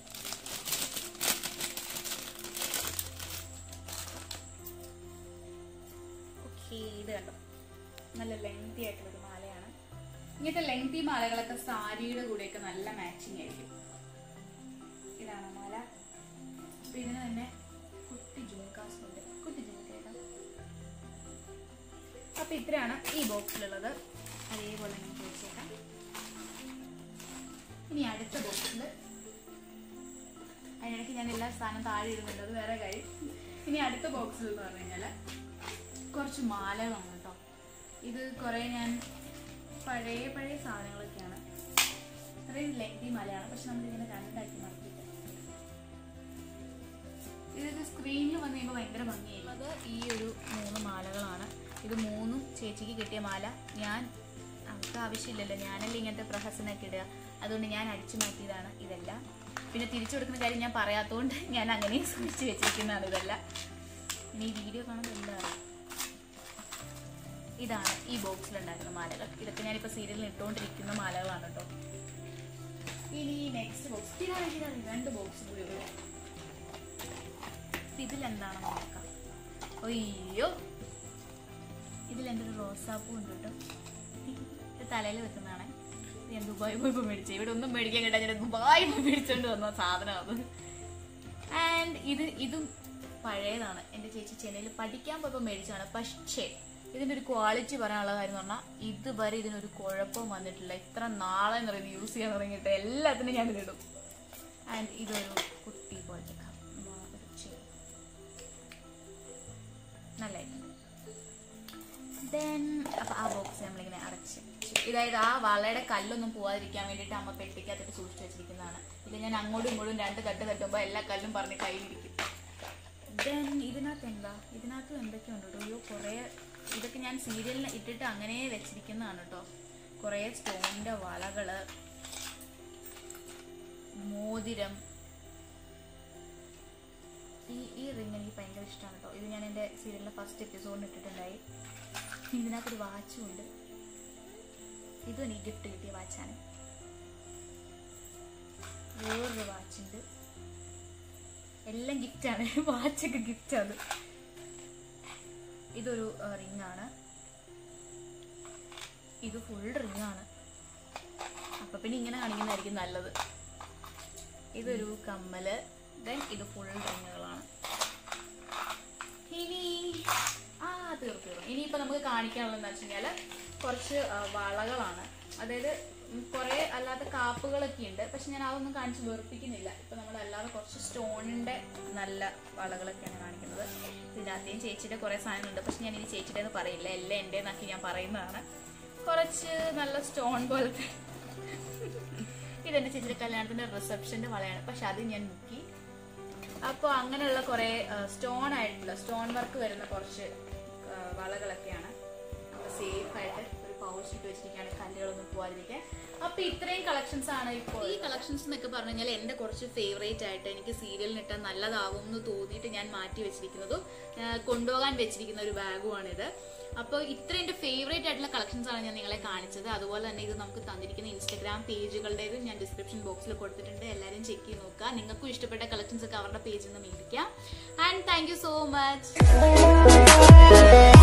ഓക്കെ ഇത് കണ്ടോ നല്ല ലെങ്തി ആയിട്ടുള്ള ഒരു മാലയാണ് ഇങ്ങനത്തെ ലെങ്തി മാലകളൊക്കെ സാരിയുടെ കൂടെയൊക്കെ നല്ല മാച്ചിങ് ആയിരിക്കും ഇതാണ് മാല അപ്പൊ ഇതിന് തന്നെ കുട്ടി ജുംകാസ് ഉണ്ട് കുട്ടി ജുംക്കേട്ടോ അപ്പൊ ഇത്രയാണ് ഈ ബോക്സിലുള്ളത് അതേപോലെ ഞാൻ വെച്ചേക്കാം ഇനി അടുത്ത ബോക്സിൽ അതിനിടയ്ക്ക് ഞാൻ എല്ലാ സാധനം താഴെ ഇടുന്നുണ്ട് അത് വേറെ കാര്യം ഇനി അടുത്ത ബോക്സിൽ എന്ന് പറഞ്ഞു കഴിഞ്ഞാൽ കുറച്ച് മാലകളാണ് കേട്ടോ ഇത് കുറേ ഞാൻ പഴയ പഴയ സാധനങ്ങളൊക്കെയാണ് അതായത് ലെങ്തി മാലയാണ് പക്ഷെ നമ്മളിങ്ങനെ രണ്ടാക്കി മാറ്റിയിട്ട് ഇതൊക്കെ സ്ക്രീനിൽ വന്ന് കഴിയുമ്പോൾ ഭയങ്കര ഭംഗിയായിരുന്നു അത് ഈ ഒരു മൂന്ന് മാലകളാണ് ഇത് മൂന്നും ചേച്ചിക്ക് കിട്ടിയ മാല ഞാൻ അവർക്ക് ആവശ്യമില്ലല്ലോ ഞാനല്ലേ ഇങ്ങനത്തെ പ്രഹസനമൊക്കെ ഇടുക അതുകൊണ്ട് ഞാൻ അടിച്ചു മാറ്റിയതാണ് ഇതെല്ലാം പിന്നെ തിരിച്ചു കൊടുക്കുന്ന കാര്യം ഞാൻ പറയാത്തതുകൊണ്ട് ഞാൻ അങ്ങനെ സൂക്ഷിച്ച് വെച്ചിരിക്കുന്നതാണ് ഇതെല്ലാം ഇനി ഈ വീഡിയോ കാണുമ്പോൾ എല്ലാം അറിയാം ഇതാണ് ഈ ബോക്സിലുണ്ടായിരുന്ന മാലകൾ ഇതൊക്കെ ഞാനിപ്പോൾ സീരിയലിൽ ഇട്ടുകൊണ്ടിരിക്കുന്ന മാലകളാണ് കേട്ടോ ഇനി നെക്സ്റ്റ് ബോക്സ് ഇതാണ് ഇതാണ് രണ്ട് ബോക്സ് കൂടി ഉള്ളു ഇതിലെന്താണെന്ന് നോക്കാം അയ്യോ ഇതിലെൻ്റെ ഒരു റോസാപ്പൂ ഉണ്ട് കേട്ടോ ഇത് തലയിൽ വെക്കുന്നതാണ് ഇത് ഞാൻ ദുബായ് പോയപ്പോൾ മേടിച്ചത് ഇവിടെ ഒന്നും മേടിക്കാൻ കേട്ടാ ഞാൻ ദുബായ് പോയി മേടിച്ചോണ്ട് വന്ന സാധനമാണ് ആൻഡ് ഇത് ഇതും പഴയതാണ് എൻ്റെ ചേച്ചി ചെന്നൈയിൽ പഠിക്കാൻ പോയപ്പോൾ മേടിച്ചതാണ് പക്ഷേ ഇതിൻ്റെ ഒരു ക്വാളിറ്റി പറയാനുള്ള കാര്യം എന്ന് പറഞ്ഞാൽ ഇതുവരെ ഇതിനൊരു കുഴപ്പവും വന്നിട്ടില്ല ഇത്ര നാളെ എന്ന് പറയുന്നത് യൂസ് ചെയ്യാൻ തുടങ്ങിയിട്ട് എല്ലാത്തിനും ഞാൻ ഇതിലിടും ആൻഡ് ഇതൊരു കുട്ടി പോലത്തെ ക- ഒരു ചെയിൻ നല്ലതായിട്ടുണ്ട് ദെൻ അപ്പൊ ആ ബോക്സ് നമ്മളിങ്ങനെ അടച്ച് വെച്ചു. ഇതായത് ആ വളയുടെ കല്ലൊന്നും പോവാതിരിക്കാൻ വേണ്ടിയിട്ട് അമ്മ പെട്ടിക്കകത്തിട്ട് സൂക്ഷിച്ചു വെച്ചിരിക്കുന്നതാണ് ഇത് ഞാൻ അങ്ങോട്ടും ഇങ്ങോട്ടും രണ്ട് തട്ട് തട്ടുമ്പോൾ എല്ലാ കല്ലും പറഞ്ഞ് കയ്യിലിരിക്കും ദെൻ ഇതിനകത്ത് എന്താ ഇതിനകത്ത് എന്തൊക്കെയുണ്ട് കേട്ടോ അയ്യോ കുറേ ഇതൊക്കെ ഞാൻ സീരിയലിന് ഇട്ടിട്ട് അങ്ങനെ വെച്ചിരിക്കുന്നതാണ് കേട്ടോ കുറേ സ്റ്റോണിന്റെ വളകള് മോതിരം ഈ ഈ റിങ് എനിക്ക് ഭയങ്കര ഇഷ്ടമാണ് കേട്ടോ ഇത് ഞാൻ എൻ്റെ സീരിയലിലെ ഫസ്റ്റ് എപ്പിസോഡിന് ഇട്ടിട്ടുണ്ടായി ഇതിനകത്തൊരു വാച്ചും ഉണ്ട് ഇതും എനിക്ക് ഗിഫ്റ്റ് കിട്ടിയ വാച്ചാണ് വേറൊരു വാച്ചുണ്ട് എല്ലാം ഗിഫ്റ്റാണ് വാച്ചൊക്കെ ഗിഫ്റ്റാണ് ഇതൊരു റിംഗ് ആണ് ഇത് ഫുൾ റിംഗ് ആണ് അപ്പൊ പിന്നെ ഇങ്ങനെ കാണിക്കുന്നതായിരിക്കും നല്ലത് ഇതൊരു കമ്മല് ദെൻ ഇത് ഫുൾ റിങ്ങുകളാണ് ഇനി ആ തീർന്നു തീർന്നു ഇനിയിപ്പോൾ നമുക്ക് കാണിക്കാനുള്ളതെന്ന് വെച്ച് കഴിഞ്ഞാൽ കുറച്ച് ആ, വളകളാണ് അതായത് ഉം, കുറേ അല്ലാത്ത കാപ്പുകളൊക്കെ ഉണ്ട് പക്ഷെ ഞാൻ അതൊന്നും കാണിച്ച് വെറുപ്പിക്കുന്നില്ല ഇപ്പം നമ്മൾ അല്ലാതെ കുറച്ച് സ്റ്റോണിൻ്റെ നല്ല വളകളൊക്കെയാണ് കാണിക്കുന്നത് ഇതിനകത്തേയും ചേച്ചിയുടെ കുറേ സാധനങ്ങളുണ്ട് പക്ഷെ ഞാൻ ഇനി ചേച്ചിയുടെ എന്ന് പറയില്ല എല്ലാം എൻ്റെ എന്നാക്കി ഞാൻ പറയുന്നതാണ് കുറച്ച് നല്ല സ്റ്റോൺ പോലത്തെ ഇതെന്റെ ചേച്ചിയുടെ കല്യാണത്തിന്റെ റിസപ്ഷന്റെ വളയാണ് പക്ഷെ അത് ഞാൻ മുക്കി അപ്പോൾ അങ്ങനെയുള്ള കുറെ സ്റ്റോൺ ആയിട്ടുള്ള സ്റ്റോൺ വർക്ക് വരുന്ന കുറച്ച് ആ, വളകളൊക്കെയാണ് നമ്മൾ സേഫ് ആയിട്ട് ഒരു പൗച്ച് ഇട്ട് വെച്ചിരിക്കുകയാണ് കല്ലുകളൊന്നും പോവാതിരിക്കാൻ അപ്പൊ ഇത്രയും കളക്ഷൻസ് ആണ് ഇപ്പോൾ ഈ കളക്ഷൻസ് എന്നൊക്കെ പറഞ്ഞു കഴിഞ്ഞാൽ എന്റെ കുറച്ച് ഫേവറേറ്റ് ആയിട്ട് എനിക്ക് സീരിയലിന് ഇട്ടാൽ നല്ലതാവും എന്ന് തോന്നിയിട്ട് ഞാൻ മാറ്റി വെച്ചിരിക്കുന്നതും ആ, കൊണ്ടുപോകാൻ വെച്ചിരിക്കുന്ന ഒരു ബാഗുമാണിത് അപ്പോൾ ഇത്ര എൻ്റെ ഫേവറേറ്റ് ആയിട്ടുള്ള കളക്ഷൻസ് ആണ് ഞാൻ നിങ്ങളെ കാണിച്ചത് അതുപോലെ തന്നെ ഇത് നമുക്ക് തന്നിരിക്കുന്ന ഇൻസ്റ്റഗ്രാം പേജുകളുടേതും ഞാൻ ഡിസ്ക്രിപ്ഷൻ ബോക്സിൽ കൊടുത്തിട്ടുണ്ട് എല്ലാവരും ചെക്ക് ചെയ്ത് നോക്കുക നിങ്ങൾക്കും ഇഷ്ടപ്പെട്ട കളക്ഷൻസ് ഒക്കെ അവരുടെ പേജിൽ നിന്ന് മേടിക്കാം and thank you so much